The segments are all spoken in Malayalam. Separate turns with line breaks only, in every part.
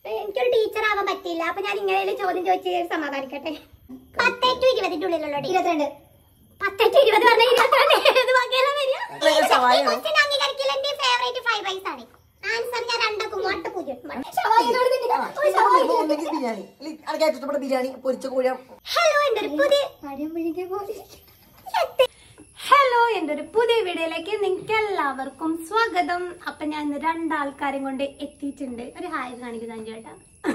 എനിക്കൊരു ടീച്ചർ ആവാൻ പറ്റില്ല അപ്പൊ ഞാൻ ഇങ്ങനെ ചോദ്യം ചോദിച്ച് സമാധാനിക്കട്ടെ പത്തേ ടു ഇരുപതിന്റെ ഉള്ളിലുള്ള ഇരുപത്തിരണ്ട് പത്തേ ടു ഇരുപത് പറഞ്ഞ ഇരുപത്തിരണ്ട് ഏത് വകയിലാ വരിക? ഈ question അംഗീകരിക്കില്ല എന്റെ ഫേവറേറ്റ് ഫൈവ് ഐസ് ആണ് ആൻസർ ഞാൻ രണ്ടൊക്കെ മൊട്ട പൂജ്യം ഷവായിനോട് തിന്നില്ല. ഒരു ഷവായി
ഒന്നെങ്കിൽ ബിരിയാണി എനിക്ക് ഏറ്റവും ഇഷ്ടപ്പെട്ട ബിരിയാണി പൊരിച്ച കോഴ
ഹലോ എൻ്റെ ഒരു പുതിയ ഹലോ എൻ്റെ ഒരു പുതിയ വീഡിയോയിലേക്ക് നിങ്ങൾക്ക് എല്ലാവർക്കും സ്വാഗതം അപ്പൊ ഞാൻ ഇന്ന് രണ്ടാൾക്കാരും കൊണ്ട് എത്തിയിട്ടുണ്ട് ഒരു ഹായ് കാണിക്കുന്ന ചേട്ടാ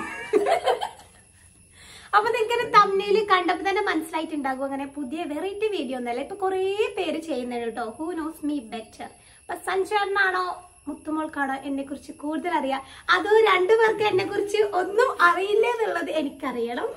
അപ്പൊ നിങ്ങൾക്ക് തമ്മില് കണ്ടപ്പോ തന്നെ മനസ്സിലായിട്ടുണ്ടാകും അങ്ങനെ പുതിയ വെറൈറ്റി വീഡിയോ ഒന്നല്ല ഇപ്പൊ കുറേ പേര് ചെയ്യുന്നുണ്ട് കേട്ടോ ഹൂ നോസ് മീ ബെറ്റർ അപ്പൊ സഞ്ജാറിനാണോ മുത്തുമോൾക്കാണോ എന്നെ കുറിച്ച് കൂടുതൽ അറിയാം അതോ രണ്ടുപേർക്ക് എന്നെ കുറിച്ച് ഒന്നും അറിയില്ല എന്നുള്ളത് എനിക്കറിയണം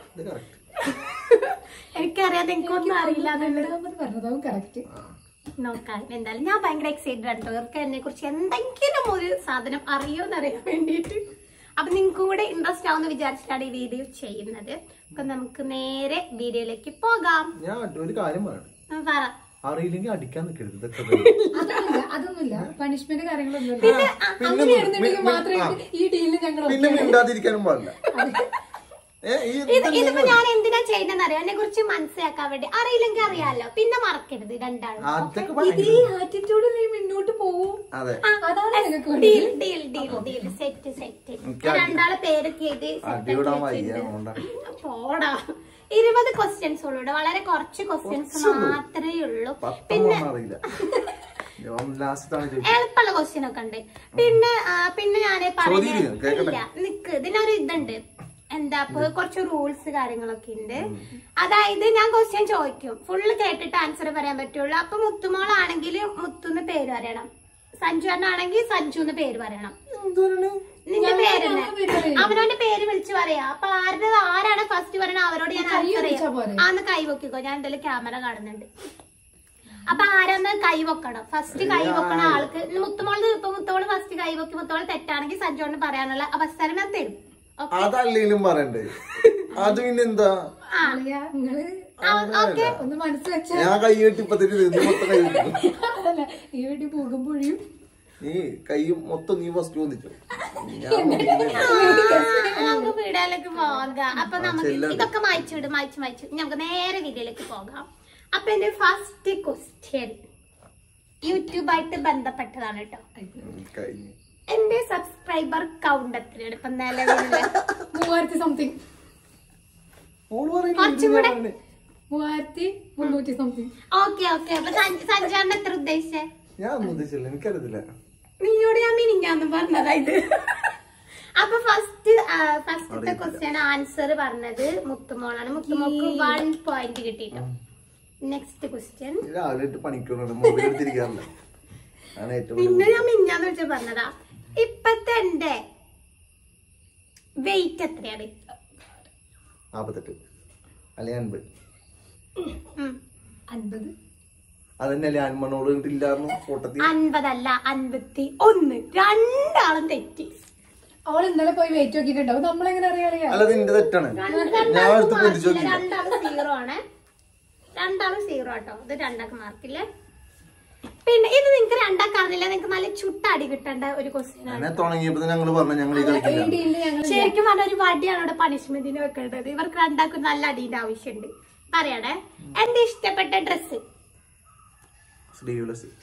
എനിക്കറിയാതെ എനിക്കൊന്നും അറിയില്ല എന്നുള്ളത്
പറഞ്ഞതാവും കറക്റ്റ്
നോക്കാം എന്തായാലും ഞാൻ ഭയങ്കര എക്സൈറ്റഡ് ആണ് കേട്ടോ ഇവർക്ക് എന്നെ കുറിച്ച് എന്തെങ്കിലും ഒരു സാധനം അറിയോന്ന് അറിയാൻ വേണ്ടിയിട്ട് അപ്പൊ നിങ്ങൾക്കും കൂടെ ഇൻട്രസ്റ്റ് ആവുമെന്ന് വിചാരിച്ചിട്ടാണ് ഈ വീഡിയോ ചെയ്യുന്നത് അപ്പൊ നമുക്ക് നേരെ വീഡിയോയിലേക്ക് പോകാം
ഞാൻ ഒരു കാര്യം പറയണം
ഉം, പറ
അറിയില്ലെങ്കിൽ അടിക്കാൻ നിൽക്കരുത് ഇതൊക്കെ
അതൊന്നുമില്ല അതൊന്നുമില്ല പണിഷ്മെന്റ് കാര്യങ്ങളൊന്നും
പിന്നെ ആ,
അങ്ങനെയാണെന്നുണ്ടെങ്കിൽ
മി-
മാത്രമേ
ആ.
ഈ ഡീലിൽ ഞങ്ങൾ
പിന്നെ മിണ്ടാതിരിക്കാനും പാടില്ല ഏ, ഈ
ഇത് ഇതിപ്പോ ഞാൻ എന്തിനാ ചെയ്യുന്നതെന്ന് അറിയാം എന്നെ കുറിച്ച് മനസ്സിലാക്കാൻ വേണ്ടി അറിയില്ലെങ്കിൽ അറിയാലോ പിന്നെ മറക്കരുത് രണ്ടാളും
അതൊക്കെ
ഇത്
ഭയങ്കര-
ഈ ആറ്റിറ്റ്യൂഡ് നീ മുന്നോട്ട് പോവും
അതെ
അതാണ് നിനക്ക് വേണ്ടത്.
Deal deal deal deal set set
എനിക്ക് അടി-
രണ്ടാളെ പേരൊക്കെ എഴുതി set ആക്കി
അടിവിടാൻ വയ്യ
വെച്ചിട്ടുണ്ട്.
അതുകൊണ്ടാ.
പോടാ ഇരുപത് ക്വസ്റ്റ്യൻസ് ഉള്ളൂ ഇവിടെ വളരെ കുറച്ച് ക്വസ്റ്റ്യൻസ് മാത്രമേ ഉള്ളൂ പിന്നെ
പത്തൊന്നും അറിയില്ല ലാസ്റ്റാണ് ചോദിച്ചത്
എളുപ്പമുള്ള ക്വസ്റ്റ്യൻ ഒക്കെ ഉണ്ട് പിന്നെ ആ, പിന്നെ ഞാൻ
ചോദ്യം കേൾക്കട്ടെ.
ഇല്ല നിക്ക് ഇതിനൊരു ഇതുണ്ട് എന്താ ഇപ്പൊ കുറച്ച് റൂൾസ് കാര്യങ്ങളൊക്കെ ഉണ്ട് അതായത് ഞാൻ ക്വസ്റ്റ്യൻ ചോദിക്കും ഫുള്ള് കേട്ടിട്ട് ആൻസർ പറയാൻ പറ്റുള്ളൂ അപ്പൊ മുത്തുമോളാണെങ്കിൽ മുത്തുന്ന് പേര് പറയണം സഞ്ജു ആണെങ്കിൽ സഞ്ജു എന്ന് പേര് പറയണം നിന്റെ പേര് തന്നെ
ഞങ്ങളുടെ പേര് പറയും.
അവനവന്റെ പേര് വിളിച്ചു പറയാ അപ്പൊ ആരുടെ ആരാണ് ഫസ്റ്റ് പറയണത് അവരോട് ഞാൻ
കൈ
ആൻസർ
വെച്ചാ
ചെയ്യാം
പോരെ?
ആന്ന് കൈ വെക്കിക്കോ ഞാൻ എന്തായാലും ക്യാമറ കാണുന്നുണ്ട് അപ്പൊ ആരാന്ന് കൈ വെക്കണം ഫസ്റ്റ് കൈ വെക്കണ ആൾക്ക് മുത്തുമോള് ഇപ്പൊ മുത്തോള് ഫസ്റ്റ് കൈ വെക്കി മുത്തോള് തെറ്റാണെങ്കിൽ സഞ്ജോണ് പറയാനുള്ള അവസരം ഞാൻ തരും ഓക്കെ
അതല്ലെങ്കിലും പറയണ്ടേ അത് പിന്നെ എന്താ
അളിയാ, നിങ്ങള്
ഓക്കെ
ഒന്ന് മനസ്സ് വെച്ചാ
ഞാൻ കൈ കെട്ടിപ്പത്തേക്ക് ഇത് മൊത്തം കൈ കെട്ടി
അതല്ല ഈ വീട്ടിൽ പോകുമ്പോഴും
നീ കൈ മൊത്തം നീ ഫസ്റ്റ് വന്നിച്ചു ഞാൻ നോക്കിയില്ല.
നമുക്ക് വീഡിയോയിലേക്ക് പോകാം അപ്പൊ നമുക്ക്
ചെല്ലണ്ട.
ഇതൊക്കെ മായ്ച്ചു വിടും മായ്ച്ചു മായ്ച്ചു ഇനി നമുക്ക് നേരെ വീഡിയോയിലേക്ക് പോകാം അപ്പൊ എന്റെ ഫസ്റ്റ് ക്വസ്റ്റ്യൻ യൂട്യൂബായിട്ട് ബന്ധപ്പെട്ടതാണ് കേട്ടോ
ഉം, കഴിഞ്ഞു
എന്റെ സബ്സ്ക്രൈബർ കൗണ്ട് എത്രയാണ് ഇപ്പൊ നിലവിലുള്ള
മൂവായിരത്തി സംതിങ്
ഓള് പറയുന്നത്
കുറച്ചും
ഇത്
കൂടെ.
ഞാൻ പറഞ്ഞേ.
മൂവായിരത്തി മുന്നൂറ്റി സംതിങ്
ഓക്കെ ഓക്കെ അപ്പൊ സഞ്ജാറിന് എത്ര ഉദ്ദേശിച്ചേ
ഞാൻ ഒന്നും ഉദ്ദേശിച്ചില്ല എനിക്കറിയത്തില്ല
നിന്നോട് ഞാൻ മിനിഞ്ഞാന്ന് പറഞ്ഞതാ ഇത് അപ്പൊ ഫസ്റ്റ് ഫസ്റ്റത്തെ ക്വസ്റ്റ്യൻ ആൻസർ പറഞ്ഞത് മുത്തുമോളാണ് മുത്തുമോൾക്ക് വൺ പോയിന്റ് കിട്ടിട്ടോ നെക്സ്റ്റ് ക്വസ്റ്റ്യൻ
രാവിലെ ഇട്ട് പണിക്കുന്നുണ്ട് മൊബൈൽ എടുത്തിരിക്കാറില്ല ആണ് ഏറ്റവും വലിയ
പിന്നെ ഞാൻ മിഞ്ഞാന്ന് വെച്ച് പറഞ്ഞതാ ഇപ്പത്തെ എന്റെ വെയിറ്റ് എത്രയാണ്
നാപ്പത്തെട്ട് അല്ലെങ്കിൽ അൻപത്
ഉം.
അൻപത്
അതന്നെയല്ലേ അൻമണോട് ഇല്ലായിരുന്നു കൂട്ടത്തിൽ
അൻപതല്ല അൻപത്തി ഒന്ന് രണ്ടാളും തെറ്റി
അവൾ ഇന്നലെ പോയി വെയിറ്റ് നോക്കിയിട്ടുണ്ടാവും നമ്മളെങ്ങനെ അറിയാറിയാ
അല്ല അത് എന്റെ തെറ്റാണ് ഞാൻ എടുത്ത് പൊതിച്ചു നോക്കി
രണ്ടാളും സീറോ ആണ് രണ്ടാളും സീറോ ആട്ടോ ഇത് രണ്ടാൾക്ക് മാർക്കില്ല പിന്നെ ഇത് നിങ്ങക്ക് രണ്ടാൾക്ക് അറിഞ്ഞില്ല നിങ്ങക്ക് നല്ല ചുട്ടടി കിട്ടേണ്ട ഒരു ക്വസ്റ്റ്യൻ ആണ്
ഞാൻ തുടങ്ങിയപ്പോ ഞങ്ങൾ പറഞ്ഞു ഞങ്ങൾ ഈ കളിക്കില്ല
ഈ ഡീലിൽ ഞങ്ങൾ
ശരിക്കും പറഞ്ഞ ഒരു വടിയാണ് ഇവിടെ പണിഷ്മെന്റിന് വെക്കേണ്ടത് ഇവർക്ക് രണ്ടാൾക്കും നല്ല അടീന്റെ ആവശ്യമുണ്ട് പറയണേ എന്റെ ഇഷ്ടപ്പെട്ട dress
sleeveless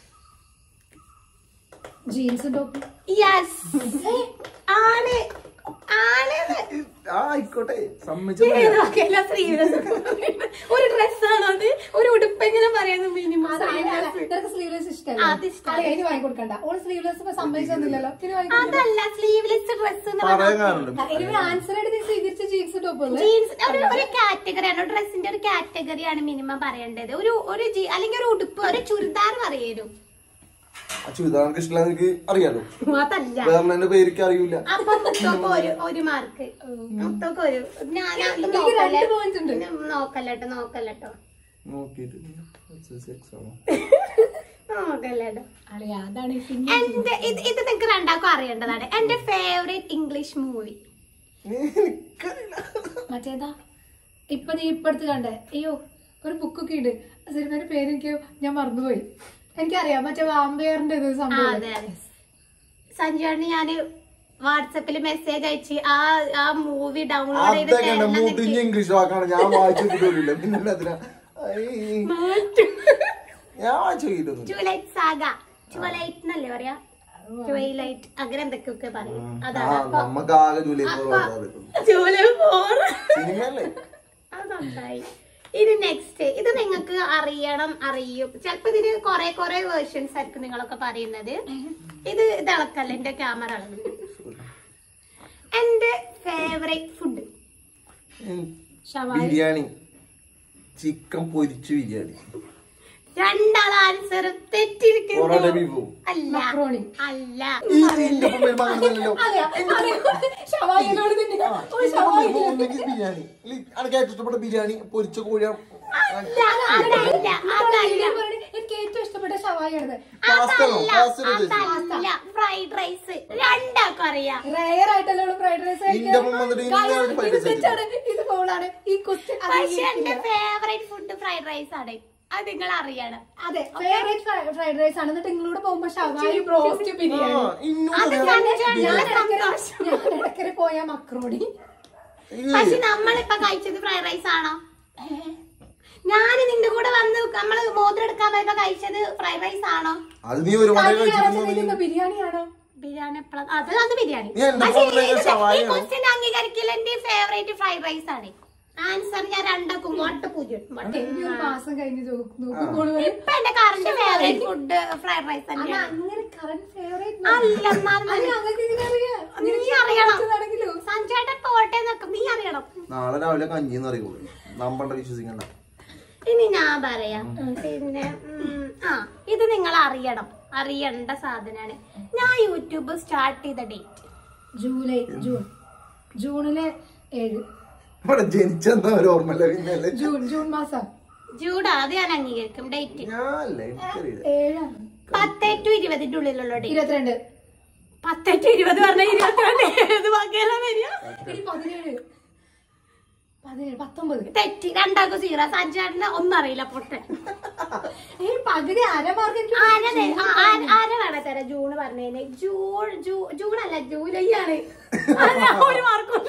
jeans top
yes ആണ് ആണ്
ആ ആയിക്കോട്ടെ സമ്മതിച്ചു
നോക്കിയല്ല സ്ലീവ്ലെസ് ഒരു ഡ്രസ്സാണോ അത് ഒരു ഉടുപ്പ് എങ്ങനെ പറയുന്നത് മിനിമം
നിനക്ക് സ്ലീവ്ലെസ്
അത്
ഇഷ്ടമല്ല
ഇഷ്ടമല്ല.
അതിന് വാങ്ങിക്കൊടുക്കണ്ട ഓള് സ്ലീവ്ലെസ് സമ്മതിച്ചൊന്നുമില്ലല്ലോ പിന്നെ വാങ്ങിക്കൊടുക്കണ്ട
അതല്ല സ്ലീവ്ലെസ് ഡ്രസ് എന്ന്
പറയാൻ കാണുന്നുണ്ട്
ഇനി ആൻസർ ആയിട്ട് നീ സ്വീകരിച്ച ജീൻസ് ടോപ്പ് അല്ലേ
ജീൻസ് ഒരു ഒരു കാറ്റഗറിയാണ് ഡ്രസ്സിന്റെ ഒരു കാറ്റഗറിയാണ് മിനിമം പറയേണ്ടത് ഒരു ഒരു ജീ- അല്ലെങ്കിൽ ഒരു ഉടുപ്പ് ഒരു ചുരിദാർ പറയൂ
ആ ചുരിദാർ എനിക്ക് ഇഷ്ടമില്ല എനിക്ക് അറിയാലോ
അതല്ല
വേറെ എന്റെ പേർക്ക് അറിയില്ല
അപ്പൊ മുത്തൊക്കെ ഒരു ഒരു മാർക്ക് മുത്തൊക്കെ ഒരു ഞാൻ ഞാൻ ഇത്
എനിക്ക്
നോക്കല്ലേ
രണ്ട് points ഉണ്ട്.
ഞാൻ നോക്കല്ലട്ടോ നോക്കല്ലട്ടോ
നോക്കിയിട്ട് എക്സാമോ
നോക്കല്ലട്ടോ
അളിയാ അതാണ് ഈ പിന്നെ
എന്റെ ഇത് ഇത് നിങ്ങൾക്ക് രണ്ടാൾക്കും അറിയേണ്ടതാണ് എന്റെ ഫേവറേറ്റ് ഇംഗ്ലീഷ് മൂവി
എനിക്കറിയില്ല
മറ്റേതാ ഇപ്പൊ നീ ഇപ്പടുത്ത് കണ്ടേ അയ്യോ ഒരു ബുക്കൊക്കെ ഉണ്ട് ആ സിനിമയുടെ പേര് എനിക്ക് ഞാൻ മറന്നുപോയി എനിക്കറിയാം മറ്റേ വാമ്പയറിന്റെ ഇത്
ആ
സംഭവം
അതെ അതെ സഞ്ജുവാണ് ഞാന് വാട്സപ്പിൽ മെസ്സേജ് അയച്ച് ആ ആ മൂവി ഡൗൺലോഡ് ചെയ്ത്
അതൊക്കെ ഉണ്ട്. മൂട്ടിഞ്ഞ ഇംഗ്ലീഷ് വാക്കാണ് ഞാൻ വായിച്ചിട്ട് പോലില്ല പിന്നെ അതിനാ ഞാൻ വായിച്ചു നോക്കിയിട്ടൊന്നും
ട്യൂലൈറ്റ് സാഗ ട്യൂലൈറ്റ് എന്നല്ലേ പറയാ ട്വൈലൈറ്റ് അങ്ങനെ എന്തൊക്കെയൊക്കെ പറയും
ആ
അതാണ് അപ്പൊ
നമ്മക്ക് ആകെ ജൂലൈ ഫോർ
ജൂലൈ ഫോർ
സിനിമയല്ലേ
അത് നന്നായി ഇനി നെക്സ്റ്റ് ഇത് നിങ്ങൾക്ക് അറിയണം അറിയും ചിലപ്പോ ഇതിന് കൊറേ കൊറേ വേർഷൻസ് ആയിരിക്കും നിങ്ങളൊക്കെ പറയുന്നത് ഇത് ഇത് അളക്കല്ല എന്റെ ക്യാമറ അളവ് എന്റെ ഫേവറേറ്റ് ഫുഡ്
ബിരിയാണി ചിക്കൻ പൊരിച്ചു ബിരിയാണി
രണ്ടാൾ ആൻസർ തെറ്റിരിക്കുന്നു
പൊറോട്ട ബീഫും
അല്ല
മക്രോണി.
അല്ല
ഈ ഇതിന്റെ ഒപ്പം വരുമ്പോ അങ്ങനെയല്ലല്ലോ.
ഷവായിനോട് തന്നെ
ആ, ഇതിപ്പോ ഒന്നെങ്കിൽ ബിരിയാണി ഇല്ല, അനക്ക് ഏറ്റവും ഇഷ്ടപ്പെട്ട ബിരിയാണി പൊരിച്ച കോഴിയാണ്
അല്ല, അതല്ല അതല്ല
എനിക്ക് ഏറ്റവും ഇഷ്ടപ്പെട്ട ഷവായാണ്
പാസ്ത പാസ്ത
അതല്ല ഫ്രൈഡ് റൈസ് രണ്ടാൾക്കും അറിയാം
റയർ ആയിട്ടല്ലോ ഫ്രൈഡ് റൈസ്
നിന്റെ ഒപ്പം വന്നിട്ട് ഇന്ന ഒരു fried rice കഴിച്ചു.
ഇത് ഫോളാണ് ഈ ക്വസ്റ്റ്യൻ
പക്ഷെ എന്റെ ഫേവറേറ്റ് ഫുഡ് ഫ്രൈഡ് റൈസ് ആണ് അത് നിങ്ങൾ അറിയണം
അതെ ഫേവറേറ്റ് ഫ്രൈഡ് റൈസ് ആണ് എന്നിട്ട് നിങ്ങളോട് പോകുമ്പോ ഷവായി ബ്രോസ്റ്റ്
ആ,
ബിരിയാണി
ഇന്നോട്
അത്
ഞാൻ
കണ്ടിട്ടാണ്
ഞാൻ
ഞാൻ സന്തോഷം
ഇടയ്ക്കര- ഞാൻ ഇടയ്ക്കര പോയ മക്രോണി
ഇല്ല.
പക്ഷെ നമ്മളിപ്പൊ കഴിച്ചത് ഫ്രൈഡ് റൈസ് ആണോ ഞാൻ നിന്റെ കൂടെ വന്ന് നമ്മള് മോതിരം എടുക്കാൻ പോയപ്പോ കഴിച്ചത് ഫ്രൈഡ് റൈസ് ആണോ
അത് നീ ഒരുപാട് കഴിച്ചിരുന്നു
ബിരിയാണിയാണോ
ബിരിയാണി എപ്പോഴാ അത് അത് ബിരിയാണി
നീ എന്റെ
പക്ഷേ
ഫോണിലേക്ക്
ഇത്
ഷവായി
ഈ
ആണോ?
ക്വസ്റ്റ്യൻ അംഗീകരിക്കില്ല എന്റെ ഫേവറേറ്റ് ഫ്രൈഡ് റൈസ് ആണ് ആൻസർ ഞാൻ രണ്ടാക്കും വോട്ട് പൂജ്യം വോട്ട്.
ഇനി ഒരു മാസം കഴിഞ്ഞ് നോക്കുമ്പോൾ വരും
ഇപ്പൊ എന്റെ current favourite food fried rice
അല്ല
തന്നെയാണ്
അങ്ങനെ കറന്റ് ഫേവറേറ്റ്
അല്ല എന്നാലും
അല്ല ഞങ്ങൾക്ക് ഇങ്ങനെ അറിയാം
നീ അറിയണം
ഇതാണെങ്കിലോ
സഞ്ജയേട്ടൻ പോട്ടെ നോക്ക് നീ അറിയണം
നാളെ രാവിലെ കഞ്ഞിന്ന് അറിയുള്ളൂ നമ്മണ്ട വിശ്വസിക്കണ്ട
ഇനി ഞാൻ പറയാം പിന്നെ ഉം, ആ ഇത് നിങ്ങൾ അറിയണം അറിയേണ്ട സാധനമാണ് ഞാൻ യൂട്യൂബ് സ്റ്റാർട്ട് ചെയ്ത ഡേറ്റ്
ജൂലൈ ജൂൺ ജൂണിലെ ഏഴ്
ഇവിടെ ജനിച്ചെന്താ ഒരു ഓർമ്മല്ല പിന്നെ അല്ലേ
ജൂൺ ജൂൺ മാസം
ജൂൺ അത് ഞാൻ അംഗീകരിക്കും ഡേറ്റ്
ഞാനല്ലേ എനിക്കറിയില്ല
ഏഴാണ്
പത്ത് ടു ഇരുപതിന്റെ ഉള്ളിലുള്ള ഡേറ്റ്
ഇരുപത്തിരണ്ട്
പത്ത് ടു ഇരുപത് പറഞ്ഞ ഇരുപത്തിരണ്ട് ഏത് ബാക്കിയല്ല വരിക
ഇനി പതിനേഴ് പതിനേഴ് പത്തൊമ്പത്
തെറ്റി രണ്ടാക്കും സീറ സഞ്ജാടിന് ഒന്നും അറിയില്ല പൊട്ടൻ
ഏ പകുതി അരമാർക്ക് എനിക്ക്
ആര തെ- ആ- ആ- ആര വേണം തരാം ജൂൺ പറഞ്ഞതിന് ജൂൺ ജൂ- ജൂൺ അല്ല ജൂലൈ ആണ് ആരാ ഒരു മാർക്കും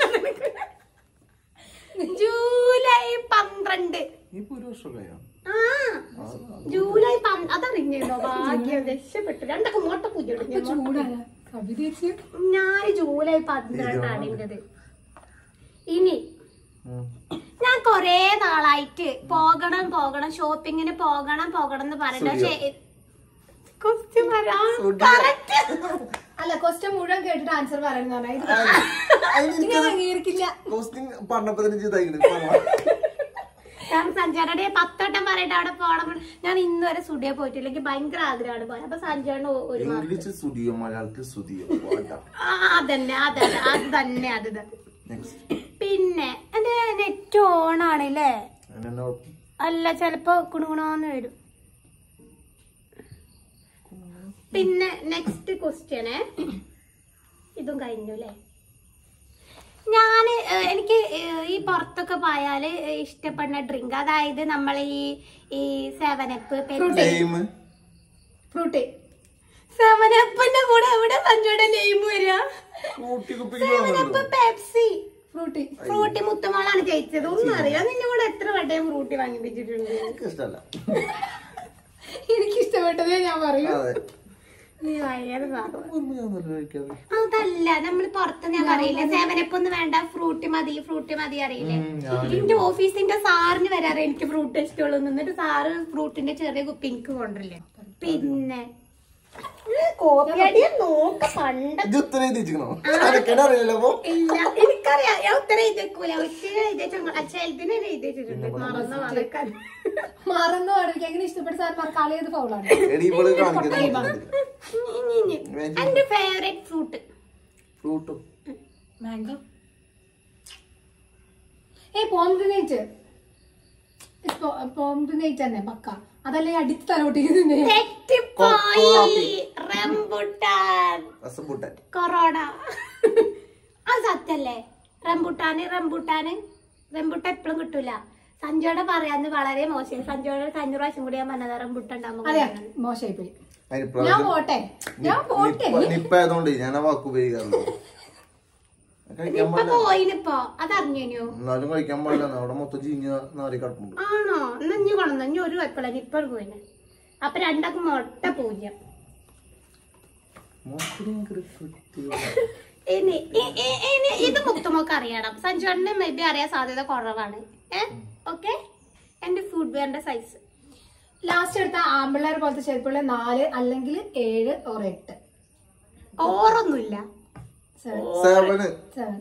ജൂലൈ പന്ത്രണ്ട്
ഇപ്പൊ ഒരു വർഷം കഴിയാം
ആ ജൂലൈ പന്ത് അതറിഞ്ഞോ ഭാഗ്യം രക്ഷപ്പെട്ടു രണ്ടൊക്കെ മോട്ട പൂജ
ഇപ്പൊ ചൂടാണ് കവിത ചേച്ചി
ഞാൻ ജൂലൈ പന്ത്രണ്ടാണ് എന്റത് ഇനി ഞാൻ കൊറേ നാളായിട്ട് പോകണം പോകണം ഷോപ്പിങ്ങിന് പോകണം പോകണം എന്ന് പറയണ്ട പക്ഷേ ക്വസ്റ്റ്യൻ വരാം കറക്റ്റ്
അല്ല ക്വസ്റ്റ്യൻ മുഴുവൻ കേട്ടിട്ട് ആൻസർ പറയുന്ന പറഞ്ഞാ ഇത് ഇത് ഞാൻ അംഗീകരിക്കില്ല
കോസ്റ്റിംഗ് പറഞ്ഞപ്പോ തന്നെ ചെയ്തായിരുന്നു
ഞാൻ സഞ്ജയുടെ പത്തോട്ടം പറയട്ടെ അവിടെ പോകണം ഞാൻ ഇന്ന് വരെ സ്റ്റുഡിയോ പോയിട്ടില്ല എനിക്ക് ഭയങ്കര ആഗ്രഹമാണ് പോയത് അപ്പൊ സഞ്ജയുടെ ഒരു മാസം
ഇംഗ്ലീഷ് സ്റ്റുഡിയോ മലയാളത്തിൽ സ്റ്റുഡിയോ
ആ അതന്നെ അതന്നെ അത് തന്നെ അത് തന്നെ
നെക്സ്റ്റ്
പിന്നെ എന്റെ നെറ്റ് ഓൺ ആണല്ലേ
അങ്ങനെ
അല്ല ചെലപ്പോ കുണുകുണോന്ന് വരും പിന്നെ നെക്സ്റ്റ് ക്വസ്റ്റ്യന് ഇതും കഴിഞ്ഞു അല്ലേ ഞാന് ഏഹ്, എനിക്ക് ഏഹ്, ഈ പുറത്തൊക്കെ പോയാല് ഇഷ്ടപ്പെടുന്ന ഡ്രിങ്ക് അതായത് നമ്മൾ ഈ ഈ സെവനപ്പ്
നെയിം
ഫ്രൂട്ടി
സെവനപ്പിന്റെ കൂടെ എവിടെ സഞ്ജയുടെ നെയിം വരിക
കൂട്ടി
സെവനപ്പ് പെപ്സി
ഫ്രൂട്ടി
ഫ്രൂട്ടി മുത്തമോളാണ് ജയിച്ചത് ഒന്നും അറിയാം നിന്നെ കൂടെ എത്ര വട്ടം ഫ്രൂട്ടി വാങ്ങിപ്പിച്ചിട്ടുണ്ട്
എനിക്ക് ഇഷ്ടമല്ല
എനിക്ക് ഇഷ്ടപ്പെട്ടതേ ഞാൻ പറയൂ
അതെ
നീ ഭയങ്കര സാധനം
ഒന്നും ഞാൻ നല്ല കഴിക്കാതെ
അതല്ല നമ്മൾ പുറത്ത് ഞാൻ പറയില്ല സേവനപ്പ് ഒന്നും വേണ്ട ഫ്രൂട്ടി മതി ഫ്രൂട്ടി മതി അറിയില്ലേ
ഉം, ഞാൻ
എന്റെ ഓഫീസിന്റെ സാറിന് വരാറ് എനിക്ക് ഫ്രൂട്ട് ഇഷ്ടമുള്ളൂ എന്നിട്ട് സാറ് ഫ്രൂട്ടിന്റെ ചെറിയ കുപ്പി എനിക്ക് കൊണ്ടില്ലേ പിന്നെ കോപ്പിയടിയ നോക്ക പണ്ട്
ഇത് ഉത്തരം എഴുതിച്ചിക്കണോ അനക്കെന്നെ അറിയില്ലല്ലോ അപ്പൊ
ഇല്ല എനിക്കറിയാം ഞാൻ ഉത്തരം എഴുതിക്കൂല ഒത്തിരി എഴുതിച്ചു ചെലതിനെ എഴുതിച്ചിട്ടുണ്ട് മറന്ന വളക്കാൻ
മറന്നു പാടില്ല എങ്ങനെ ഇഷ്ടപ്പെട്ട സാധനം കളിയത് ഫൗളാണ്
എടി ഇവള് കാണിക്കുന്നത്
എന്റെ ഫേവറേറ്റ് ഫ്രൂട്ട്
ഫ്രൂട്ടും
മാംഗോ ഏ പോംഗ്രിനേറ്റ് പോംഗ്രിനേറ്റ് തന്നെ പക്ക അതല്ലേ അടുത്ത് തലോട്ടിക്കുന്നുണ്ട്
തെറ്റിപ്പോയി റംബുട്ടാൻ
രസംപൂട്ടൻ
കൊറോണ അത് സത്യല്ലേ റംബുട്ടാന് റംബുട്ടാന് റംബുട്ടാൻ എപ്പോഴും കിട്ടൂല സഞ്ജോടെ പറയാന്ന് വളരെ മോശം സഞ്ജോടെ കഴിഞ്ഞ പ്രാവശ്യം കൂടി ഞാൻ പറഞ്ഞത് റംബുട്ടാൻ
അതെ
ഉണ്ടാകുമ്പോ
മോശമായി പോയി
അതിന്
ഞാൻ
ഇപ്രാവശ്യം
പോട്ടെ ഞാൻ പോട്ടെ
നിപ്പ- നിപ്പ ആയതുകൊണ്ട് ഞാൻ ആ വാക്ക് ഉപയോഗിക്കാറുള്ളൂ കഴിക്കാൻ
ഇപ്പൊ
പാടില്ല
പോയിനിപ്പോ അതറിഞ്ഞോ
എന്നാലും കഴിക്കാൻ പാടില്ല അവിടെ മൊത്തം ചീഞ്ഞ നാരി കിടപ്പുണ്ട്
ആണോ എന്നാ ഇഞ്ഞു കൊണ്ടുവന്നു ഇനി ഒരു വെപ്പള ഇപ്പൊ പോയിന് അപ്പൊ രണ്ടാക്കും മുട്ട പൂജ്യം
മൊത്തം ഭയങ്കര കൃത്യം.
ഇനി ഇ- ഇ- ഇനി ഇത് മുക്തമൊക്കെ അറിയണം സഞ്ജുവിന്റെ മേ ബി അറിയാൻ സാധ്യത കുറവാണ് ഏ ഓക്കെ എന്റെ ഫുഡ് വെയറിന്റെ സൈസ്
ലാസ്റ്റ് എടുത്ത ആമ്പിള്ളേർ പോലത്തെ ചെരുപ്പുള്ള നാല് അല്ലെങ്കിൽ ഏഴ് ഓർ എട്ട്
ഓറൊന്നുമില്ല
സെവൻ
സെവന്
സെവൻ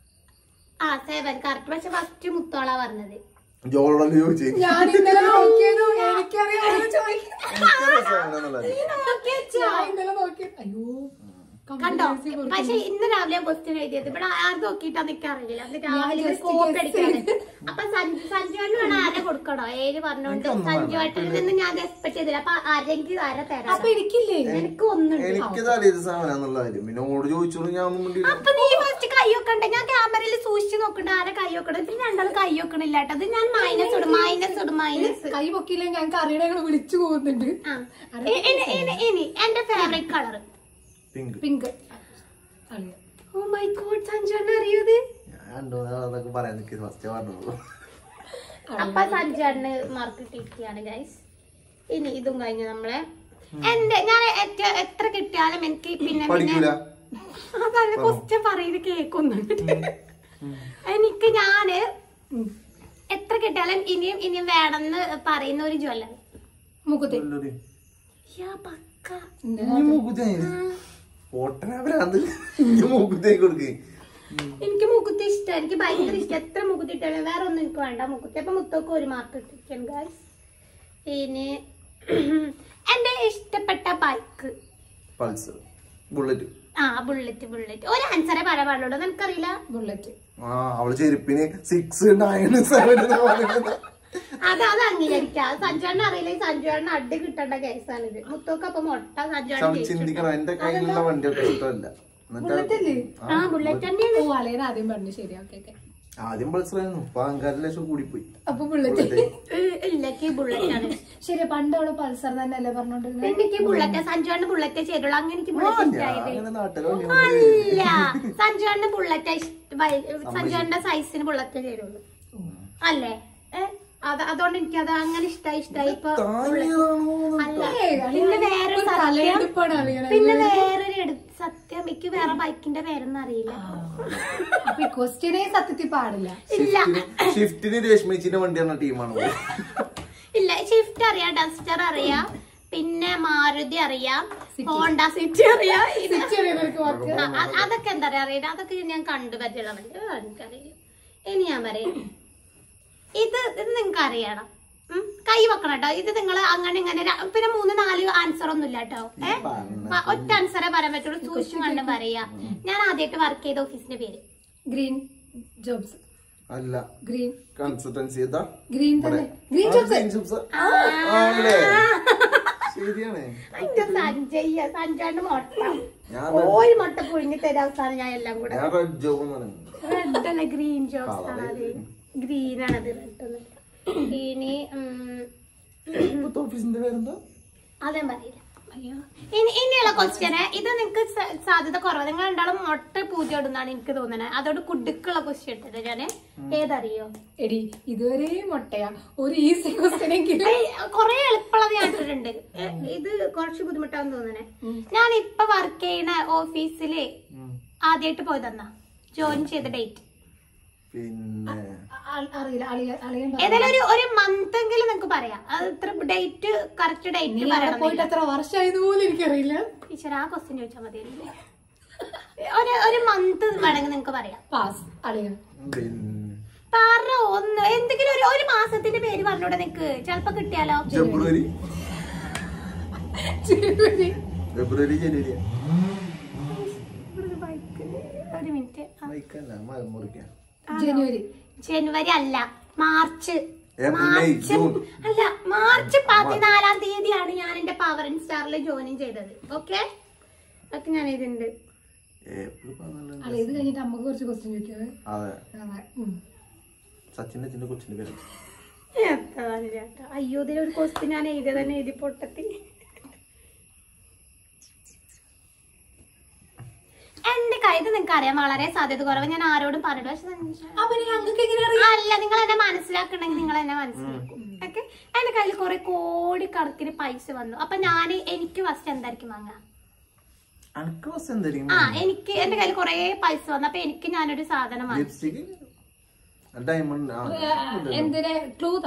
ആ സെവൻ കറക്റ്റ് പക്ഷെ ഫസ്റ്റ് മുത്തോളാ പറഞ്ഞത്
ജോളോട് ചോദിച്ചേ
ഞാൻ ഇന്നലെ നോക്കിയതും എനിക്കറിയാം ചോദിക്കും
എനിക്കറിയാം സെവൻ എന്നുള്ളത്
ഞാൻ ഇന്നലെ നോക്കി അയ്യോ
കണ്ടോ
competency കുറച്ച്.
പക്ഷെ ഇന്ന് രാവിലെ ക്വസ്റ്റ്യൻ എഴുതിയത് ഇവിടെ ആരും നോക്കിയിട്ടാ എനിക്ക് അറിയില്ല അന്ന് രാവിലെ
just
കോപ്പി
guess
അടിക്കാണ് അപ്പൊ സഞ്ജു സഞ്ജുവേട്ടന് വേണം ആരെ കൊടുക്കണോ ഏഴ് പറഞ്ഞോണ്ട് സഞ്ജുവേട്ടനിൽ നിന്ന് ഞാൻ എക്സ്പെക്ട് ചെയ്തില്ല അപ്പൊ ആരെങ്കിലും ആരെ തരാം
അപ്പൊ എനിക്കില്ലേ
എനിക്ക് ഒന്നുണ്ട്
എനിക്ക് തലേത് സെവനാന്നുള്ള കാര്യം പിന്നെ ഓട് ചോദിച്ചോളൂ ഞാൻ ഒന്നും മിണ്ടിയില്ല
അപ്പൊ നീ ഫസ്റ്റ് കൈ വെക്കണ്ടേ ഞാൻ ക്യാമറയിൽ സൂക്ഷിച്ച് നോക്കണ്ട ആരെ കൈ വെക്കണത് പിന്നെ രണ്ടാൾ കൈ വെക്കണില്ല കേട്ടോ അത് ഞാൻ മൈനസ് ഇടും മൈനസ് ഇടും മൈനസ്
കൈ പൊക്കിയില്ലേ ഞങ്ങൾക്ക് അറിയണ ഞങ്ങൾ വിളിച്ചു പോകുന്നുണ്ട്
ആ ഇ- ഇനി ഇനി ഇനി എന്റെ ഫേവറേറ്റ് കളർ
പിങ്ക്
പിങ്ക് അറിയാം
ഓ മൈ ഗോഡ് സഞ്ജുവേട്ടൻ അറിയത്
ഞാൻ രണ്ടു മൂന്ന് അതൊക്കെ പറയാൻ നിൽക്കി ഫസ്റ്റ് പറഞ്ഞത്
അപ്പൊ സഞ്ജുവേട്ടന് മാർക്ക് കിട്ടിയാണ് ഗൈസ് ഇനി ഇതും കഴിഞ്ഞു നമ്മളെ എന്റെ ഞാൻ ഏറ്റ- എത്ര കിട്ടിയാലും എനിക്ക് പിന്നെ
പഠിക്കൂല
പിന്നെ അതാണ് ക്വസ്റ്റ്യൻ പറയുന്നത് കേൾക്കുന്നുണ്ട് എനിക്ക് ഞാന് എത്ര കിട്ടിയാലും ഇനിയും ഇനിയും വേണമെന്ന് പറയുന്ന ഒരു ജ്വല്ലർ
മുക്കുത്തി
നല്ലൊരു.
യാ പക്ക
ഇനി മൂക്കുത്തി പൊട്ടനാ ഭ്രാന്ത് ഇനി മൂക്കുത്തി കൊടുക്കേ
എനിക്ക് മുക്കുത്തി ഇഷ്ടം എനിക്ക് ഭയങ്കര ഇഷ്ടം എത്ര മുക്കുത്തി ഇട്ടാലും വേറെ ഒന്നും എനിക്ക് വേണ്ട മുക്കുത്തി അപ്പൊ മുത്തൊക്കെ ഒരു മാർക്ക് ഇട്ടിരിക്കണം ഗൈസ് പിന്നെ എന്റെ ഇഷ്ടപ്പെട്ട ബൈക്ക്
പൾസർ ബുള്ളറ്റ്
ആ ബുള്ളറ്റ് ബുള്ളറ്റ് ഒരു ആൻസറെ പറയാൻ പാടുള്ളൂ നിനക്കറിയില്ല
ബുള്ളറ്റ്
ആ അവള് ചെരുപ്പിന് സിക്സ് നയൻ സെവൻ പറയുന്നത്
അത് അത് അംഗീകരിക്കാം സഞ്ജുവേണ്ണ അറിയില്ല ഈ സഞ്ജുവേണ്ണ അടി കിട്ടേണ്ട കേസാണ് ഇത് മുത്തൊക്കെ അപ്പൊ മൊട്ട സഞ്ജുവേണ്ണ
പക്ഷെ ചിന്തിക്കണം എന്റെ കയ്യിലുള്ള വണ്ടിയൊക്കെ ഇഷ്ടമല്ല എന്നിട്ട്
ആ ബുള്ളറ്റ് തന്നെയാണ്
ഓ അലേന ആദ്യം പറഞ്ഞു ശരി ഓക്കെ ഓക്കെ
ആദ്യം പൾസർ ആയിരുന്നു ഇപ്പൊ അഹങ്കാര ലക്ഷം കൂടിപ്പോയി
അപ്പൊ ബുള്ളറ്റ്
ഇല്ലക്ക് ബുള്ളറ്റ് ആണ്
ശരി പണ്ട് അവള് പൾസർ തന്നെ അല്ലേ പറഞ്ഞോണ്ടിരുന്നത്
എനിക്ക് ബുള്ളറ്റ് സഞ്ജുവേണ്ണ ബുള്ളറ്റ് ചെയ്തുള്ളൂ അങ്ങനെ എനിക്ക്
ആ,
ബുള്ളറ്റ്
ഞാൻ
ഇഷ്ടമായത്
അങ്ങനെ നാട്ടിലെ വണ്ടി കൊണ്ട്
അല്ല സഞ്ജുവേണ്ണ ബുള്ളറ്റ് സഞ്ജുവേണ്ണ സൈസിന് ബുള്ളറ്റ് ചേരുള്ളൂ അല്ലേ ഏ? അത് അതുകൊണ്ട് എനിക്ക് അത് അങ്ങനെ ഇഷ്ടായി ഇഷ്ടായി ഇപ്പൊ
താങ്ങിയതാണോ
അല്ല പിന്നെ വേറൊരു സത്യം
തലയെടുപ്പാണ് അറിയണത്
പിന്നെ വേറൊരു എടു സത്യം എനിക്ക് വേറെ ബൈക്കിന്റെ പേരൊന്നും അറിയില്ല
അപ്പൊ ഈ ക്വസ്റ്റ്യനെ സത്യത്തിൽ പാടില്ല
ഇല്ല
ഷിഫ്റ്റിന് രശ്മിച്ചിന്റെ വണ്ടി പറഞ്ഞ ടീമാണ്
ഇല്ല ഷിഫ്റ്റ് അറിയാം ഡസ്റ്റർ അറിയാം പിന്നെ മാരുതി അറിയാം ഹോണ്ട സിറ്റി അറിയാം ഇത്
ചെറിയവർക്ക് വാക്ക്
ആ, അ- അതൊക്കെ എന്താ പറയാ അറിയില്ല അതൊക്കെ ഞാൻ കണ്ടു പറ്റുള്ളവണ്ട് എനിക്കറിയില്ല ഇനി ഞാൻ പറയാം ഇത് ഇത് നിങ്ങൾക്ക് അറിയണം ഉം, കൈ വെക്കണം കേട്ടോ ഇത് നിങ്ങൾ അങ്ങനെ ഇങ്ങനെ ര- പിന്നെ മൂന്ന് നാല് ആൻസർ ഒന്നും ഇല്ല കേട്ടോ ഏ പ- ഒറ്റ ആൻസറേ പറയാൻ പറ്റുള്ളൂ സൂക്ഷിച്ചും കണ്ട് പറയാ ഞാൻ ആദ്യമായിട്ട് വർക്ക് ചെയ്ത ഓഫീസിന്റെ പേര്
ഗ്രീൻ ജോബ്സ്
അല്ല
ഗ്രീൻ
കൺസൾട്ടൻസി ഏതാ
ഗ്രീൻ തന്നെ ഗ്രീൻ ജോബ്സ്
ആണല്ലേ ശരിയാണ്
അതിന്റെ സഞ്ജയ് സഞ്ജയുടെ മുട്ട
ഞാൻ
ഒരു മുട്ട പുഴുങ്ങി തരാൻ അവസാനം ഞാൻ എല്ലാം കൂടെ
ഞാൻ റെഡ് ജോബ് എന്ന് പറയുന്നത്
റെഡ് അല്ല ഗ്രീൻ ജോബ്സ് ആണ് അത് ഗ്രീൻ ആണത് റെഡ് ഒന്നും ഇനി ഉം,
ഇപ്പത്തെ ഓഫീസിന്റെ പേരെന്താ
അതേ പറയില്ല അയ്യോ ഇനി ഇനിയുള്ള ക്വസ്റ്റ്യന് ഇത് നിങ്ങൾക്ക് സാധ്യത കുറവ് നിങ്ങൾ രണ്ടാളും മുട്ട പൂജ ഇടുന്നാണ് എനിക്ക് തോന്നുന്നത് അതോട് കുടുക്കുള്ള ക്വസ്റ്റ്യൻ ഇട്ടത് ഞാന് ഏതറിയോ
എടി ഇതുവരെ മുട്ടയാ ഒരു ഈസി ക്വസ്റ്റ്യൻ എങ്കിലും
ഏയ്, കൊറേ എളുപ്പമുള്ളത് ഞാൻ ഇട്ടിട്ടുണ്ട് ഏ, ഇത് കുറച്ച് ബുദ്ധിമുട്ടാന്ന് തോന്നണേ ഞാൻ ഇപ്പൊ വർക്ക് ചെയ്യുന്ന ഓഫീസില് ആദ്യമായിട്ട് പോയതെന്നാ ജോയിൻ ചെയ്ത ഡേറ്റ്
പിന്നെ
അ- അറിയില്ല അളിയ അളിയൻ പറഞ്ഞു.
ഏതായാലും ഒരു ഒരു മന്ത് എങ്കിലും നിങ്ങൾക്ക് പറയാം അത് ഇത്ര ഡേറ്റ് കറക്റ്റ്
നീ
ഡേറ്റ്
അവിടെ
പറയണം
പോയിട്ട് എത്ര വർഷമായത് പോലും എനിക്കറിയില്ല
ടീച്ചർ ആ ക്വസ്റ്റ്യൻ ചോദിച്ചാൽ മതിയല്ലേ ഒരു ഒരു മന്ത് വേണമെങ്കിൽ നിങ്ങൾക്ക് പറയാം
പാസ് അളിയ
പിന്നെ
പറ ഒന്ന് എന്തെങ്കിലും ഒരു ഒരു മാസത്തിന്റെ പേര് പറഞ്ഞൂടെ നിങ്ങക്ക് ചെലപ്പോ കിട്ടിയാലോ
ഫെബ്രുവരി
ചിരി.
ഫെബ്രുവരി ജനുവരി
ഒരു bike ല് ഒരു മിനിറ്റ്
ബൈക്കല്ല മരം മുറിക്കാൻ
ജനുവരി
ജനുവരി അല്ല March
April May
March
June
അല്ല മാർച്ച് പതിനാലാം തീയതിയാണ് ഞാൻ എന്റെ പവർ ആൻഡ് സ്റ്റാറിൽ ജോയിൻ ചെയ്തത് ഓക്കെ അതൊക്കെ ഞാൻ ഇതിണ്ട്
ഏപ്രിൽ പതിനാല്
അളിയ ഇത് കഴിഞ്ഞിട്ട് അമ്മക്ക് കുറച്ച് ക്വസ്റ്റ്യൻ ചോദിക്കാതെ
അതെ
അതെ ഉം.
സച്ചിന്റെ അച്ഛന്റെ കൊച്ചിന്റെ പേര്
എത്താണ് ചേട്ടാ അയ്യോ ഇതിലൊരു ക്വസ്റ്റ്യൻ ഞാൻ എഴുതി തന്നെ എഴുതി പൊട്ടത്തി എന്റെ കയ്യിൽ നിങ്ങൾക്ക് അറിയാം വളരെ സാധ്യത കുറവ് ഞാൻ ആരോടും പറഞ്ഞു പക്ഷെ സഞ്ജു-
അപ്പൊ ഇനി ഞങ്ങൾക്ക് എങ്ങനെ അറിയാം
അല്ല നിങ്ങൾ എന്നെ മനസ്സിലാക്കണമെങ്കിൽ നിങ്ങൾ എന്നെ മനസ്സിലാക്കും ഓക്കെ എന്റെ കയ്യിൽ കുറെ കോടി കണക്കിന് പൈസ വന്നു അപ്പൊ ഞാൻ എനിക്ക് ഫസ്റ്റ് എന്തായിരിക്കും വാങ്ങാം
അനക്ക് ബസ് എന്തായിരിക്കും
ആ എനിക്ക് എന്റെ കയ്യിൽ കുറെ പൈസ വന്നു അപ്പൊ എനിക്ക് ഞാനൊരു സാധനം വാങ്ങി
ലിപ്സ്റ്റിക് ഡയമണ്ട്
എന്തിനെ ക്ലൂതാ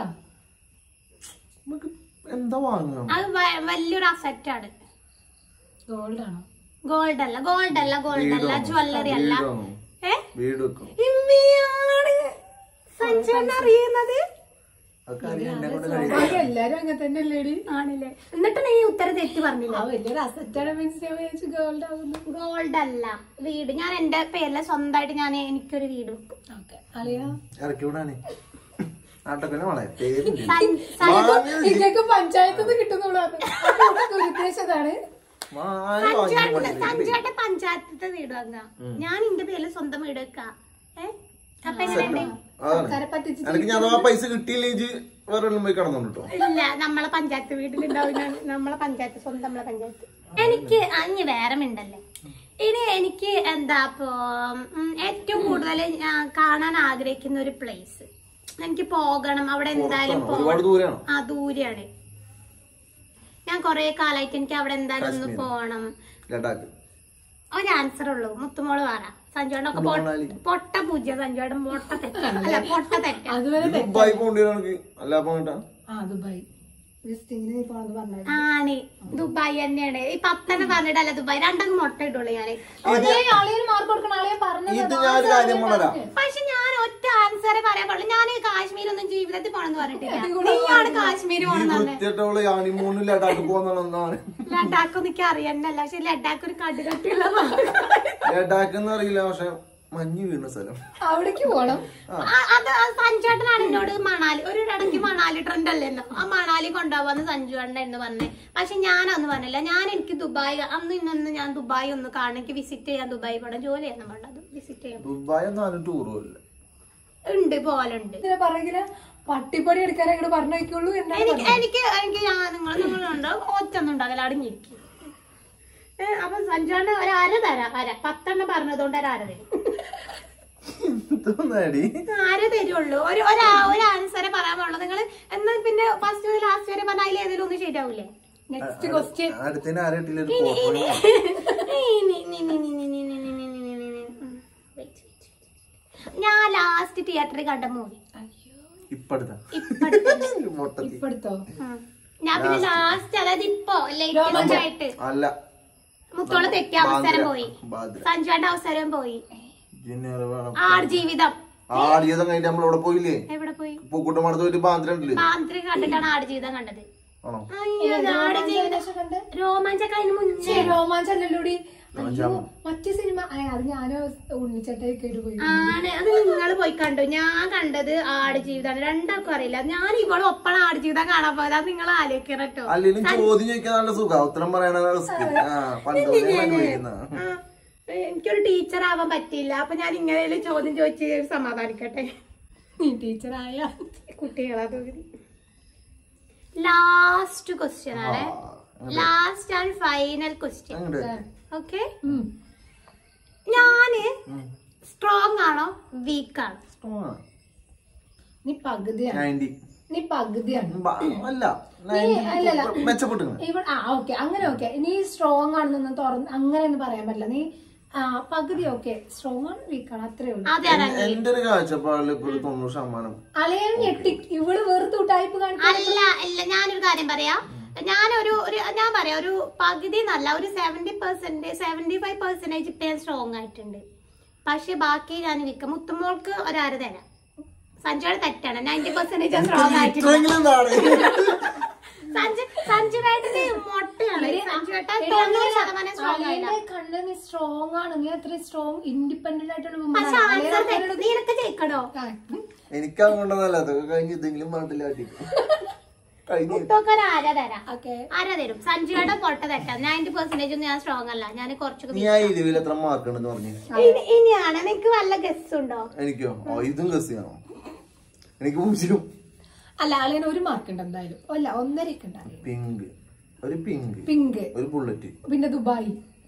നമുക്ക് എന്താ വാങ്ങാം
അത് വ- വലിയൊരു അസറ്റ് ആണ്
ഗോൾഡ് ആണോ
ഗോൾഡ് അല്ല ഗോൾഡ് അല്ല ഗോൾഡ് അല്ല ജ്വല്ലറി അല്ല
വീടാണോ
ഏ
വീട് വെക്കും
ഇമ്മയാണ് സഞ്ജുവിനെ അറിയുന്നത്
അതൊക്കെ അറിയാം എന്നെ കൊണ്ട് കഴിയും
അപ്പൊ എല്ലാരും അങ്ങനെ തന്നെ അല്ലേടി
ആണല്ലേ എന്നിട്ട് നീ ഉത്തരം തെറ്റി പറഞ്ഞില്ല
ആ വലിയൊരു അസറ്റാണ് മീൻസ് ഞാൻ വിചാരിച്ചു ഗോൾഡ് ആവുന്നു
ഗോൾഡ് അല്ല വീട് ഞാൻ എന്റെ പേരില് സ്വന്തമായിട്ട് ഞാൻ എനിക്കൊരു വീട് വെക്കും
ഓക്കെ അളിയാ
ഇറക്കി വിടാനേ നാട്ടൊക്കെ വളരെ പേരുണ്ട്
സൻ- സൻ-
ഇതൊക്കെ പഞ്ചായത്ത് നിന്ന് കിട്ടുന്നുള്ളതാണ് ഉദ്ദേശതാണ്
വാങ്ങി വാങ്ങി
സഞ്ജുവേട്ടൻ സഞ്ജുവേട്ടൻ പഞ്ചായത്തിത്തെ വീട് വാങ്ങാം ഞാൻ എന്റെ പേരില് സ്വന്തം വീട് വെക്കാം ഏ അപ്പൊ എങ്ങനെയുണ്ട്
അതാണ്
പറ്റിച്ച്
എനിക്ക് ഞാൻ അഥവാ പൈസ കിട്ടിയില്ലെങ്കിൽ വേറെ എല്ലാം പോയി കടന്നോണ്ട് കേട്ടോ
ഇല്ല നമ്മളെ പഞ്ചായത്ത് വീട്ടിലുണ്ടാവും ഞാൻ നമ്മളെ പഞ്ചായത്ത് സ്വന്തം നമ്മളെ പഞ്ചായത്ത് എനിക്ക് അഞ്ഞ് വേറെ മിണ്ടല്ലേ ഇനി എനിക്ക് എന്താ ഇപ്പോ ഉം, ഏറ്റവും കൂടുതൽ ഞാൻ കാണാൻ ആഗ്രഹിക്കുന്ന ഒരു പ്ലേസ് എനിക്ക് പോകണം അവിടെ എന്തായാലും
ഒരുപാട്
പോകണം
ദൂരെയാണോ
ആ ദൂരെയാണ് ഞാൻ കൊറേ കാലായിട്ട് എനിക്ക് അവിടെ എന്തായാലും ഒന്ന് പോകണം
ലഡാക്ക്
ഒരു ആൻസർ ഉള്ളൂ മുത്തുമോള് പറ സഞ്ജുവേട്ടനൊക്കെ പൊ-
മണാലി.
പൊട്ട പൂജ്യ സഞ്ജുവേട്ടൻ പൊട്ട തെറ്റ അല്ല പൊട്ട തെറ്റ
അതുവരെ
ദുബായി പോകേണ്ടി വരും എനിക്ക് അല്ല അപ്പൊ കേട്ടാ
ആ ദുബായ് വിസിറ്റിങ്ങിന് നീ പോണെന്ന് പറഞ്ഞത്
ആണ് ദുബായ് തന്നെയാണ് ഈ പത്തെണ്ണം പറഞ്ഞിട്ടല്ല ദുബായ് രണ്ടങ്ങ് മുട്ട ഇട്ടുള്ളൂ ഞാന്
ആളിയൊരു മാർക്ക് കൊടുക്കണം ആളിയെ പറഞ്ഞത്
ഇത് ഞാൻ ഒരു കാര്യം പറഞ്ഞുതരാം
പക്ഷെ ഞാൻ ഒറ്റ ആൻസറെ പറയാൻ പാടില്ല ഞാൻ കാശ്മീർ ഒന്നും ജീവിതത്തിൽ പോണെന്ന് പറഞ്ഞിട്ടില്ല നീയാണ് കാശ്മീർ
ഈ
പോണെന്ന് പറഞ്ഞത്
വൃത്തിയായിട്ടവള് യാണിമൂന്ന് ലഡാക്ക് പോകുന്നതാണ്
ലഡാക്ക് എനിക്ക് അറിയണ്ടല്ല പക്ഷെ ലഡാക്ക് ഒരു കടുകട്ടിയുള്ള
ലഡാക്ക് എന്ന് അറിയില്ല പക്ഷെ മഞ്ഞ് വീണ സ്ഥലം
അവിടേക്ക് പോണം
അത് സഞ്ജുവേട്ടനാണ് എന്നോട് മണാലി ഒരു ഇടയ്ക്ക് മണാലി ട്രെൻഡ് അല്ലല്ലോ ആ മണാലി കൊണ്ടുപോകാന്ന് സഞ്ജുവേട്ടൻ എന്ന് പറഞ്ഞേ പക്ഷെ ഞാനൊന്നും പറഞ്ഞില്ല ഞാൻ എനിക്ക് ദുബായ് അന്ന് ഇന്നൊന്ന് ഞാൻ ദുബായ് ഒന്ന് കാണാൻ എനിക്ക് വിസിറ്റ് ചെയ്യാൻ ദുബായ് പോകണം ജോലി ചെയ്യാൻ വേണ്ടത് വിസിറ്റ് ചെയ്യാൻ
ദുബായ് ഒന്നും ആരും ടൂർ പോലില്ല
ഉണ്ട് പോലുണ്ട്
ഇതിനെ പറയെങ്കില് പട്ടിപ്പടി എടുക്കാൻ അങ്ങോട്ട് പറഞ്ഞു വയ്ക്കുള്ളൂ എന്നാണ്
എനിക്ക് എനിക്ക് എനിക്ക് ഞാൻ നിങ്ങൾ നിങ്ങളുണ്ട് ഒറ്റൊന്നും ഉണ്ടാകില്ല അടങ്ങിയിരിക്കും ഏ, അപ്പൊ സഞ്ജുവേട്ടൻ ഒരു അര തരാം അര പത്തെണ്ണം പറഞ്ഞതുകൊണ്ട് ഒരു അര തരും
തോന്നാടി
ആര തരുള്ളൂ ഒരു ഒരു ഒരു ആൻസറെ പറയാൻ പാടുള്ളൂ നിങ്ങൾ എന്നാ പിന്നെ ഫസ്റ്റ് മുതൽ ലാസ്റ്റ് വരെ പറഞ്ഞാൽ അതിൽ ഏതെങ്കിലും ഒന്നും ശരിയാവൂലേ
നെക്സ്റ്റ് ക്വസ്റ്റ്യൻ
അടുത്തതിന് ആരും ഇട്ടില്ല ഒരു
ഇനി-
ഫോട്ടോ
ഇനി- ഇനി- ഇനി- ഇനി- ഇനി- ഇനി- ഇനി- ഇനി- ഇനി- ഇനി- ഇനി- ഉം. Wait, wait, wait. ഞാൻ ലാസ്റ്റ് തിയേറ്ററിൽ കണ്ട മൂവി
ഇപ്പടുത്ത
ഇപ്പടുത്തന്നെ
മൊട്ടത്തി
ഇപ്പെടുത്തോ
ഉം. ഞാൻ പിന്നെ ലാസ്റ്റ് അതായത് ഇപ്പൊ ലേറ്റസ്റ്റ് ആയിട്ട്
അല്ല
മുത്തോളെ തെറ്റിയ അവസരം പോയി
ബാദ്ര
സഞ്ജുവിന്റെ അവസരം പോയി
ജിന്നേറ് വേണം
ആട് ജീവിതം
ആടിയതും കഴിഞ്ഞിട്ട് നമ്മൾ ഇവിടെ പോയില്ലേ
എവിടെ പോയി
പൂക്കുട്ടമടത്ത് പോയിട്ട് ബാന്ദ്ര ഉണ്ടല്ലേ
മാന്ത്രിക കണ്ടിട്ടാണ് ആട് ജീവിതം കണ്ടത്
ആണോ
അയ്യോ ആട് ജീവിതം
കണ്ട്
രോമാഞ്ചൊക്കെ അതിന് മുന്നേ
രോമാഞ്ചല്ലല്ലോടി അയ്യോ
രോമാഞ്ചം.
മറ്റേ സിനിമ ആ, അത് ഞാനോ ഉണ്ണിച്ചട്ടയൊക്കെ പോയി
ആണ് അത് നിങ്ങൾ പോയി കണ്ടു ഞാൻ കണ്ടത് ആട് ജീവിതമാണ് രണ്ടാൾക്കും അറിയില്ല ഞാൻ ഇവള് ഒപ്പണ ആട് ജീവിതം കാണാൻ പോയത് അത് നിങ്ങൾ ആലോചിക്കണം കേട്ടോ
അല്ലെങ്കിലും ചോദ്യം ചോദിക്കാൻ നല്ല സുഖം ഉത്തരം പറയണ റിസ്ക് ആ പണ്ട് മുതലേ അനുഭവിക്കുന്ന
ആ, എനിക്കൊരു ടീച്ചർ ആവാൻ പറ്റിയില്ല അപ്പൊ ഞാൻ ഇങ്ങനെ ചോദ്യം ചോദിച്ച് സമാധാനിക്കട്ടെ
നീ ടീച്ചറായ
കുട്ടികളത് ലാസ്റ്റ് ക്വസ്റ്റ്യൻ ആണ് ലാസ്റ്റ് ആൻഡ് ഫൈനൽ ക്വസ്റ്റ്യൻ
അങ്ങോട്ട്
ഓക്കെ ഞാന് സ്ട്രോങ് ആണോ വീക്ക് ആണോ
നീ പകുതിയാണ്
നയൻറ്റി
നീ പകുതിയാണ്
അല്ല
അല്ലല്ല.
മെച്ചപ്പെട്ടു
ഇവിടെ ആ ഓക്കെ അങ്ങനെ ഓക്കെ നീ സ്ട്രോങ് ആണെന്നൊന്നും തുറന്ന് അങ്ങനെയൊന്നും പറയാൻ പറ്റില്ല നീ ആ പകുതി ഓക്കെ സ്ട്രോങ് ആണ് വീക്ക് ആണ് അത്രേ ഉള്ളൂ
അതെ അതെ
എന്റെ ഒരു കാഴ്ചപ്പാടിൽ ഇപ്പൊ ഒരു തൊണ്ണൂറ് ശതമാനം
അളയൻ ഞെട്ടി ഇവള് വെറുതെ ടൈപ്പ് കാണിക്കാൻ
അല്ല ഇല്ല ഞാനൊരു കാര്യം പറയാം ഞാനൊരു ഒരു ഞാൻ പറയാം ഒരു പകുതി എന്നല്ല ഒരു seventy percent seventy five percentage ഇപ്പൊ ഞാൻ സ്ട്രോങ് ആയിട്ടുണ്ട് പക്ഷെ ബാക്കി ഞാൻ വിൽക്കാം മുത്തുമോൾക്ക് ഒരാറ് തരാം സഞ്ജയുടെ തെറ്റാണ് നയൻറ്റി പെർസെന്റേജ് സ്ട്രോങ് ആയിട്ടുണ്ട്
ഇത്രയെങ്കിലും എന്താണ്
സഞ്ജു സഞ്ജുവേട്ടന് മൊട്ടയാണ് സഞ്ജുവേട്ടൻ തൊണ്ണൂറ് ശതമാനം സ്ട്രോങ് ആയില്ല
അളയന്റെ കണ്ണ് നീ സ്ട്രോങ് ആണ് നീ അത്ര സ്ട്രോങ് ഇൻഡിപെൻഡന്റ് ആയിട്ടുള്ള woman
പക്ഷെ
ആണ്.
ആൻസർ തെറ്റ് നിനക്ക് ജയിക്കണോ
ആ,
എനിക്ക് അതുകൊണ്ടല്ല അതൊക്കെ കഴിഞ്ഞ് ഇതെങ്കിലും പറഞ്ഞിട്ടില്ല കഴിഞ്ഞ്
മുത്തൊക്കെ ഒരു അര തരാം
okay.
അര തരും സഞ്ജുവേട്ട പൊട്ട തെറ്റാം നയൻറ്റി പെർസെന്റേജ് ഒന്നും ഞാൻ സ്ട്രോങ് അല്ല ഞാൻ കുറച്ചൊക്കെ
നീ ആ ഇരുവിൽ എത്ര മാർക്ക് ഉണ്ടെന്ന് പറഞ്ഞു
ഇനി- ഇനിയാണ് നിനക്ക് വല്ല ഗസ് ഉണ്ടോ
എനിക്കോ ഓ ഇതും ഗസ് ചെയ്യണോ എനിക്ക് പൂജ്യം
അല്ല അളിയന് ഒരു മാർക്ക് ഉണ്ട് എന്തായാലും അല്ല ഒന്നരക്ക് ഉണ്ടാകും
പിങ്ക് ഒരു പിങ്ക്
പിങ്ക്
ഒരു ബുള്ളറ്റ്
പിന്നെ ദുബായ്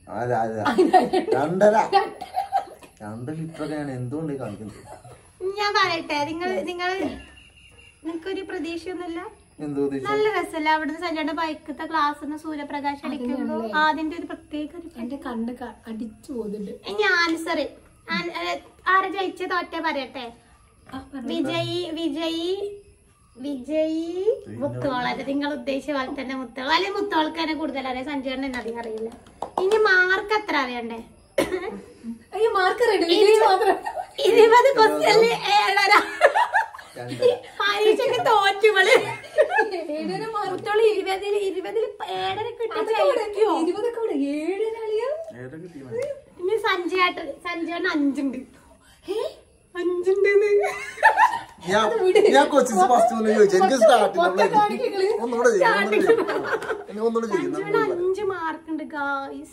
അല്ല അല്ല രണ്ടര രണ്ട് ലിറ്റർ ഒക്കെ ഞാൻ എന്തുകൊണ്ട് കാണിക്കുന്നത്
ഞാൻ പറയട്ടെ നിങ്ങൾ നിങ്ങൾ നിങ്ങൾക്കൊരു പ്രതീക്ഷയൊന്നുമില്ല
എന്തോ ഉദ്ദേശിച്ചത്?
നല്ല രസമല്ല അവിടുന്ന് സഞ്ജയുടെ ബൈക്കത്തെ ക്ലാസ്സിന്ന് സൂര്യപ്രകാശം അടിക്കുമ്പോ അതിന്റെ ഒരു പ്രത്യേക ഒരു
എന്റെ കണ്ണ് ക- അടിച്ചു പോകുന്നുണ്ട്
ഇനി ആൻസർ ആരെ ജയിച്ച തോറ്റ പറയട്ടെ വിജയി വിജയി വിജയി മുത്തോളല്ല നിങ്ങൾ ഉദ്ദേശിച്ച പോലെ തന്നെ മുത്തോളം അല്ലെങ്കിൽ മുത്തോൾക്ക് തന്നെ കൂടുതൽ അറിയാം സഞ്ജയണ്ണ എന്നെ അധികം അറിയില്ല ഇനി മാർക്ക് എത്ര അറിയണ്ടേ
അയ്യോ മാർക്ക് റെഡി മാത്രം
ഇരുപത് ക്വസ്റ്റ്യനില് ഏഴര
രണ്ടര
പരീക്ഷയ്ക്ക് തോറ്റുകള് മുത്തോള് ഇരുപതില് ഇരുപതില് ഏഴര കിട്ടി ജയിക്കോ
ഇരുപതൊക്കെ ഇവിടെ ഏഴിനാളിയാ
ഏതാ കിട്ടിയത്
ഇനി സഞ്ജയായിട്ട് സഞ്ജയണ്ണ അഞ്ചുണ്ട് അഞ്ചുണ്ട്
ഞാൻ ഞാൻ കൊച്ചിസ് ഫസ്റ്റ് ഒന്ന് ചോദിച്ചു എനിക്ക് സ്റ്റാർട്ടിംഗ് ഒന്നുകൂടെ ചെയ്യും ഒന്നുകൂടെ ചെയ്യും ഇനി ഒന്നുകൂടെ ചെയ്യും
സഞ്ജയണ്ണ അഞ്ച് മാർക്ക് ഉണ്ട് ഗായ്സ്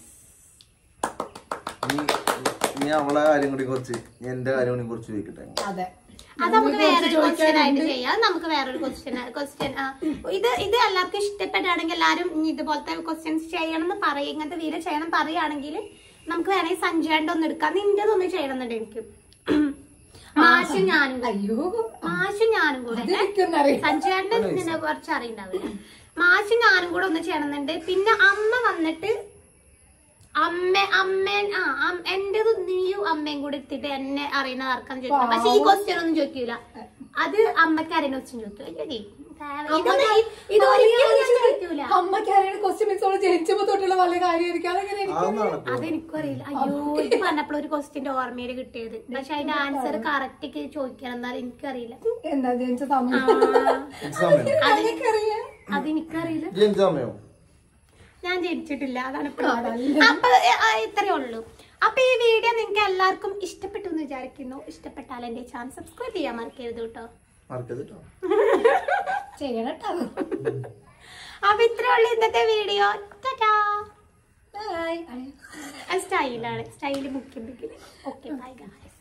നീ നീ അവളെ കാര്യം കൂടി കുറച്ച് ഞാൻ എന്റെ കാര്യം കൂടി കുറച്ച് ചോദിക്കട്ടെ
അതെ
അത് നമുക്ക് വേറൊരു ക്വസ്റ്റ്യൻ ആയിട്ട് ചെയ്യാം അത് നമുക്ക് വേറൊരു ക്വസ്റ്റ്യൻ ക്വസ്റ്റ്യൻ ഇത് ഇത് എല്ലാവർക്കും ഇഷ്ടപ്പെടുകയാണെങ്കിൽ എല്ലാവരും ഇനി ഇതുപോലത്തെ ക്വസ്റ്റ്യൻസ് ചെയ്യണം എന്ന് പറയും ഇങ്ങനത്തെ വീഡിയോ ചെയ്യണം പറയുകയാണെങ്കിൽ നമുക്ക് വേണമെങ്കിൽ സഞ്ജയന്റെ ഒന്ന് എടുക്കാം നിന്റേതൊന്ന് ചെയ്യണമെന്നുണ്ട് എനിക്ക് മാഷും ഞാനും കൂടി.
അയ്യോ
മാഷും ഞാനും കൂടെ
അത് എനിക്കൊന്നറിയാം
സഞ്ജയന്റെ നിന്നെ കുറച്ച് അറിയണ്ടാവില്ല മാഷും ഞാനും കൂടെ ഒന്ന് ചെയ്യണമെന്നുണ്ട് പിന്നെ അമ്മ വന്നിട്ട് അമ്മ അമ്മ ആ അം- എന്റേത് നീയും അമ്മയും കൂടെ എടുത്തിട്ട് എന്നെ അറിയുന്ന ആർക്കാന്ന് ചോദിക്കാം പക്ഷെ ഈ ക്വസ്റ്റ്യൻ ഒന്നും ചോദിക്കൂല അത് അമ്മക്ക് അറിയുന്ന ക്വസ്റ്റ്യൻ ചോദിക്കും അയ്യോ ഡി. ഇതൊന്നും ഈ- ഇത് ഒരിക്കലും ഞാൻ ചോദിക്കൂല
അമ്മക്ക് അറിയണ ക്വസ്റ്റ്യൻ മിക്സോട് ജനിച്ചപ്പോ തൊട്ടുള്ള വല്ല കാര്യമായിരിക്കും അതെങ്ങനെ എനിക്ക്
അത് നടക്കും
അതെനിക്കും അറിയില്ല അയ്യോ ഇത് പറഞ്ഞപ്പോൾ ഒരു ക്വസ്റ്റ്യന്റെ ഓർമ്മയിൽ കിട്ടിയത് പക്ഷെ അതിന്റെ ആൻസർ കറക്റ്റ് ചോദിക്കണം എന്നാലും എനിക്കറിയില്ല
എന്താ ജനിച്ച സമയം
സമയം
അതെനിക്കറിയാം
അതെനിക്കറിയില്ല
ജനിച്ച സമയോ
ഞാൻ ജനിച്ചിട്ടില്ല അതാണ് problem. അപ്പൊ ഏ, ആ, ഇത്രയേ ഉള്ളൂ അപ്പൊ ഈ വീഡിയോ നിങ്ങൾക്ക് എല്ലാവർക്കും ഇഷ്ടപ്പെട്ടു എന്ന് വിചാരിക്കുന്നു ഇഷ്ടപ്പെട്ടാൽ എന്റെ ചാനൽ സബ്സ്ക്രൈബ് ചെയ്യാൻ മറക്കരുത് കേട്ടോ
മറക്കരുത് കേട്ടോ
ചെയ്യണട്ടോ
അപ്പൊ ഇത്രയേ ഉള്ളൂ ഇന്നത്തെ വീഡിയോ
ബൈ
സ്റ്റൈലാണ് സ്റ്റൈല് മുഖ്യം ഓക്കെ ബൈ ഗായ്സ്